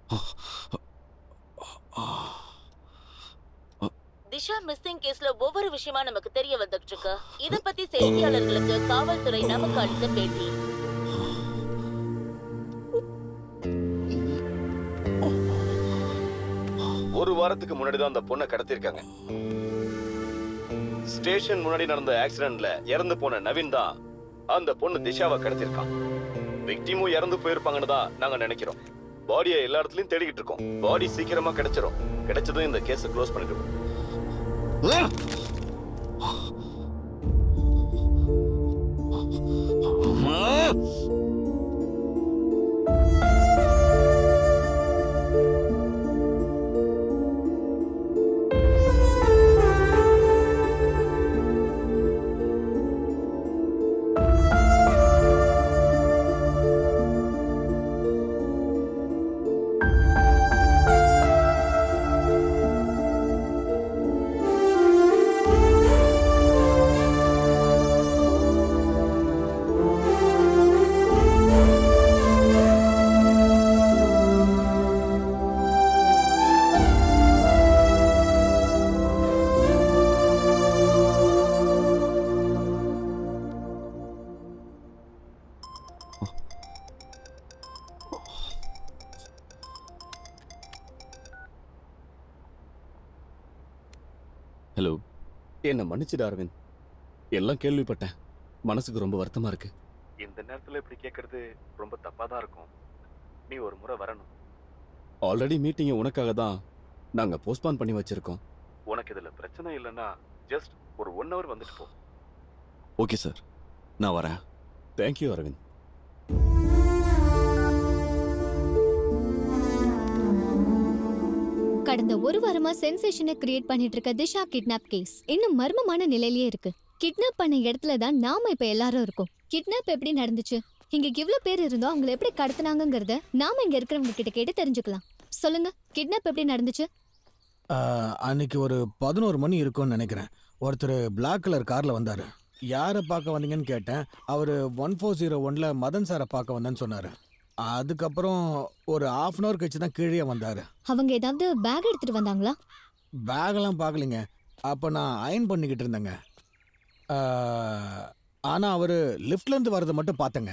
Disha missing கேஸ்ல ஒவ்வொரு விஷயமா நமக்கு தெரிய வந்துட்டு இருக்கு இத பத்தி செய்தியாளர்களுக்கு காவல்துறை நமக்கு அளித்த பேட்டி ஒரு வாரத்துக்கு முன்னாடி தான் அந்த பொண்ணை கடத்திருக்காங்க ஸ்டேஷன் முன்னாடி நடந்த ஆக்சிடென்ட்ல இறந்து போன நவீன் தான் அந்த பொண்ணு திஷாவை கடத்திருக்கான் விக்டிமும் இறந்து போயிருப்பாங்கன்னு தான் நாங்க நினைக்கிறோம் பாடியை எல்லா இடத்துலயும் தேடிக்கிட்டு இருக்கோம் பாடி சீக்கிரமா கிடைச்சிரும் கிடைச்சதும் இந்த கேஸை க்ளோஸ் பண்ணிடுவோம் ஹலோ என்ன மன்னிச்சிடு அரவிந்த் எல்லாம் கேள்விப்பட்டேன் மனசுக்கு ரொம்ப வருத்தமா இருக்கு இந்த நேரத்துல இப்படி கேட்கறது ரொம்ப தப்பா தான் இருக்கும் நீ ஒரு முறை வரணும் ஆல்ரெடி மீட்டிங்கை உனக்காக தான் நாங்க போஸ்ட்பான் பண்ணி வச்சிருக்கோம் உனக்கு இதுல பிரச்சனை இல்லைன்னா ஜஸ்ட் ஒரு ஒன் ஹவர் வந்துட்டு போ ஓகே சார் நான் வரேன் தேங்க்யூ அரவிந்த் கடந்த ஒரு வாரமா சென்சேஷனை கிரியேட் பண்ணிட்டு இருக்க திஷா கிட்னாப் கேஸ் இன்னும் மர்மமான நிலையிலேயே இருக்கு கிட்னாப் பண்ண இடத்துல தான் நாம இப்ப எல்லாரும் இருக்கோம் கிட்னாப் எப்படி நடந்துச்சு இங்க இவ்ளோ பேர் இருந்தோம் அவங்கள எப்படி கடத்துனாங்கங்கறத நாம இங்க இருக்கிறவங்க கிட்ட கேட்டு தெரிஞ்சுக்கலாம் சொல்லுங்க கிட்னாப் எப்படி நடந்துச்சு ஆஹ், அன்னைக்கு ஒரு பதினோரு மணி இருக்கும்னு நினைக்கிறேன் ஒருத்தர் Black கலர் காரில் வந்தார் யாரை பார்க்க வந்தீங்கன்னு கேட்டேன் அவர் ஒன் ஃபோர் ஜீரோ ஒனில் மதன் சாரை பார்க்க வந்தேன்னு சொன்னார் அதுக்கப்புறம் ஒரு ஆஃப் அன் ஹவர் கழிச்சு தான் கீழே வந்தார் அவங்க ஏதாவது பேக் எடுத்துட்டு வந்தாங்களா பேகெல்லாம் பார்க்கலிங்க அப்போ நான் அயன் பண்ணிக்கிட்டு இருந்தேங்க ஆனால் அவர் லிஃப்ட்லேருந்து வர்றதை மட்டும் பார்த்தேங்க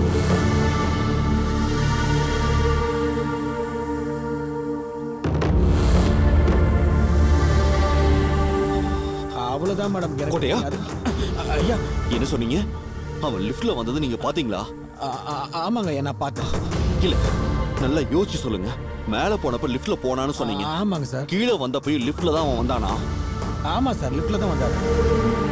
அவ்வளோதான் மேடம் எனக்கு கோட்டையா? அது- ஐயா என்ன சொன்னீங்க அவன் லிஃப்ட்ல வந்தது நீங்க பாத்தீங்களா ஆ- ஆ- ஆமாங்க ஐயா நான் பார்த்தேன் இல்ல நல்லா யோசிச்சு சொல்லுங்க மேல போனப்ப லிஃப்ட்ல போனான்னு சொன்னீங்க ஆமாங்க சார் கீழே வந்தப்பயும் லிஃப்ட்ல தான் அவன் வந்தானா ஆமாம் சார் லிஃப்ட்டில் தான் வந்தார்